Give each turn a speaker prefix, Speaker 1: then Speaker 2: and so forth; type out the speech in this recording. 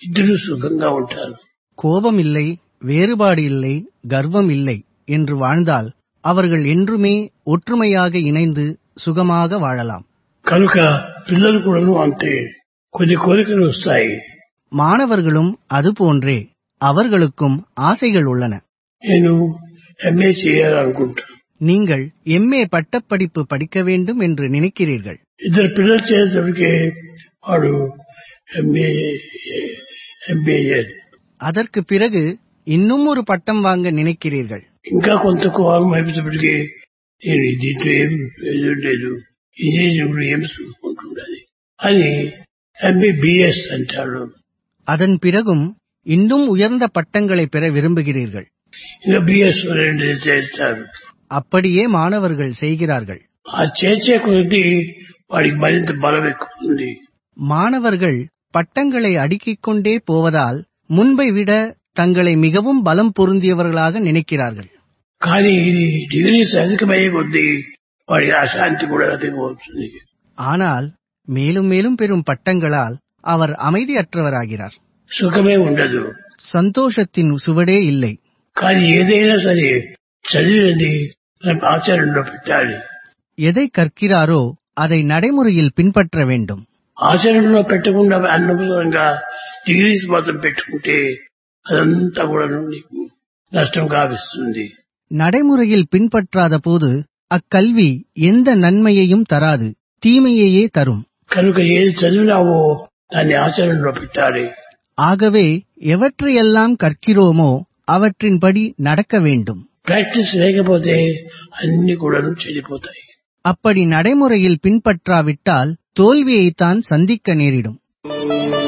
Speaker 1: ఇద్దరు సుఖంగా ఉంటారు
Speaker 2: கோபம் இல்லை வேறுபாடு இல்லை கர்வம் இல்லை என்று வாழ்ந்தால் அவர்கள் என்றுமே ஒற்றுமையாக இணைந்து சுகமாக வாழலாம்
Speaker 1: కనుక పిల్లలు కూడాను అంతే కొన్ని కోరికలు వస్తాయి
Speaker 2: மாணவர்களும் அதுபோன்றே அவர்களுக்கும் ஆசைகள் உள்ளன
Speaker 1: నేను ఎంఏ చేయాలనుకుంటాను
Speaker 2: நீங்கள் எம்ஏ பட்டப்படிப்பு படிக்க வேண்டும் என்று நினைக்கிறீர்கள்
Speaker 1: ఇద్దరు పిల్లలు చేసేటప్పటికే వాడు ఎంఏ ఎంఏ
Speaker 2: அதற்கு பிறகு இன்னும் ஒரு பட்டம் வாங்க நினைக்கிறீர்கள்
Speaker 1: ఇంకా కొంత కోపం అయిపోయేటప్పటికి నేను దీంట్లో ఏం ప్రయోజనం లేదు ఇంజనీరింగ్ ఏం చూసుకుంటున్నది అని ఎంఏ బిఎస్ అంటాడు
Speaker 2: அதன் பிறகும் இன்னும் உயர்ந்த பட்டங்களை பெற விரும்புகிறீர்கள்
Speaker 1: ఇంకా బిఎస్ రెండు చేస్తారు
Speaker 2: அப்படியே மாணவர்கள் செய்கிறார்கள்
Speaker 1: ఆ చేర్చే కొద్ది వాడికి మరింత బలం ఎక్కువ ఉంది
Speaker 2: மாணவர்கள் பட்டங்களை அடுக்கிக் கொண்டே போவதால் முன்பை விட தங்களை மிகவும் பலம் பொருந்தியவர்களாக நினைக்கிறார்கள்
Speaker 1: కానీ ఇది డిగ్రీస్ అధికమయ్యే కొద్దీ వాడి అశాంతి కూడా అధికమవుతుంది
Speaker 2: ஆனால் மேலும் மேலும் பெறும் பட்டங்களால் அவர் அமைதியற்றவராகிறார்
Speaker 1: సుఖమే ఉండదు
Speaker 2: சந்தோஷத்தின் சுவடே இல்லை
Speaker 1: కానీ ఏదైనా సరే చదివినది మనం ఆచరణలో పెట్టాలి
Speaker 2: எதை கற்கிறாரோ அதை நடைமுறையில் பின்பற்ற வேண்டும்
Speaker 1: ఆచరణలో పెట్టకుండా అనవసరంగా డిగ్రీస్ మాత్రం పెట్టుకుంటే అదంతా కూడా నీకు నష్టం కావిస్తుంది
Speaker 2: நடைமுறையில் பின்பற்றாத போது அக்கல்வி எந்த நன்மையையும் தராது தீமையையே தரும்
Speaker 1: కనుక ఏది చదివినావో దాన్ని ఆచరణలో పెట్టాలి
Speaker 2: ஆகவே எவற்றையெல்லாம் கற்கிறோமோ அவற்றின்படி நடக்க வேண்டும்
Speaker 1: ప్రాక్టీస్ లేకపోతే అన్ని కూడా చెడిపోతాయి
Speaker 2: அப்படி நடைமுறையில் பின்பற்றாவிட்டால் தோல்வியைத்தான் சந்திக்க நேரிடும்